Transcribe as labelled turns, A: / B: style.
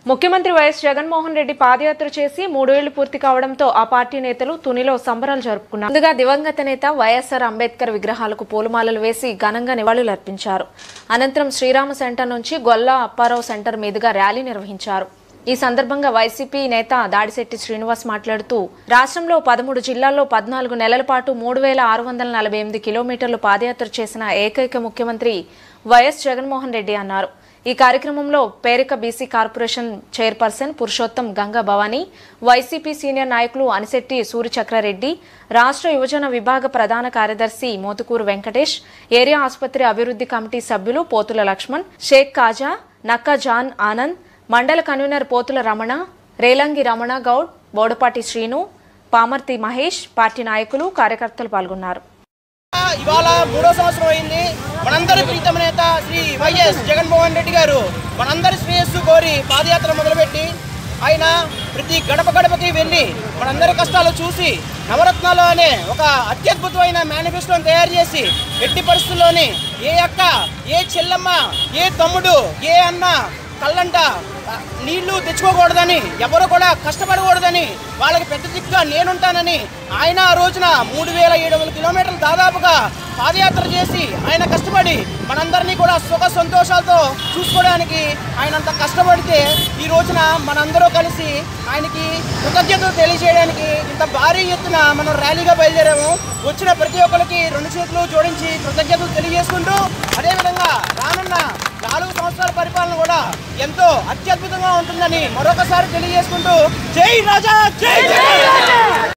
A: ముఖ్యమంత్రి వైఎస్ జగన్మోహన్ రెడ్డి పాదయాత్ర చేసి మూడేళ్లు పూర్తి కావడంతో ఆ పార్టీ నేతలు తునిలో సంబరాలు జరుపుకున్నారు ముందుగా దివంగత నేత వైఎస్ఆర్ అంబేద్కర్ విగ్రహాలకు పూలమాలలు వేసి ఘనంగా నివాళులర్పించారు అనంతరం శ్రీరామ సెంటర్ నుంచి గొల్లా అప్పారావు సెంటర్ మీదుగా ర్యాలీ నిర్వహించారు ఈ సందర్భంగా వైసీపీ నేత దాడిశెట్టి శ్రీనివాస్ మాట్లాడుతూ రాష్ట్రంలో పదమూడు జిల్లాల్లో పద్నాలుగు నెలల పాటు మూడు వేల ఆరు వందల నలభై ఎనిమిది కిలోమీటర్లు పాదయాత్ర చేసిన ఏకైక ముఖ్యమంత్రి వైఎస్ జగన్మోహన్ రెడ్డి అన్నారు ఈ కార్యక్రమంలో Perika BC corporation chairperson Purushottam Ganga Bhavani YCP senior నాయకులు అనిశెట్టి సూర్యచక్రారెడ్డి రాష్ట్ర యువజన విభాగ ప్రధాన కార్యదర్శి మోతుకూరు వెంకటేష్ ఏరియా ఆసుపత్రి అభివృద్ధి కమిటీ సభ్యులు పోతుల లక్ష్మణ్ షేక్ కాజా నక్కా జాన్ ఆనంద్ మండల కన్వీనర్ పోతుల రమణ రేలంగి రమణ గౌడ్ బోడపాటి శ్రీను పామర్తి మహేష్ పార్టీ నాయకులు కార్యకర్తలు పాల్గొన్నారు
B: ఇవాళ మూడో సంవత్సరం అయింది మనందరి ప్రీతమ నేత శ్రీ వైఎస్ జగన్మోహన్ రెడ్డి గారు మనందరి శ్రేయస్సు కోరి పాదయాత్ర మొదలుపెట్టి ఆయన ప్రతి గడప గడపకి వెళ్ళి మనందరి కష్టాలు చూసి నవరత్నాలు అనే ఒక అత్యద్భుతమైన మేనిఫెస్టోని తయారు చేసి ఎట్టి పరిస్థితుల్లోని ఏ అక్క ఏ చెల్లమ్మ ఏ తమ్ముడు ఏ అన్న కళ్ళంట ఆ, నీళ్లు తెచ్చుకోకూడదని ఎవరు కూడా కష్టపడకూడదని వాళ్ళకి పెద్ద దిక్కుగా నేనుంటానని ఆయన ఆ రోజున మూడు వేల ఏడు వందల కిలోమీటర్లు దాదాపుగా పాదయాత్ర చేసి ఆయన కష్టపడి మనందరినీ కూడా సుఖ సంతోషాలతో చూసుకోవడానికి ఆయన అంత కష్టపడితే ఈ రోజున మనందరూ కలిసి ఆయనకి కృతజ్ఞతలు తెలియజేయడానికి ఇంత భారీ ఎత్తున మనం ర్యాలీగా బయలుదేరాము వచ్చిన ప్రతి ఒక్కరికి రెండు చేతులు జోడించి కృతజ్ఞతలు తెలియజేసుకుంటూ అదేవిధంగా రానున్న నాలుగు సంవత్సరాల పరిపాలన కూడా ఎంతో అత్యద్భుతంగా ఉంటుందని మరొకసారి తెలియజేసుకుంటూ జై రాజా జై జై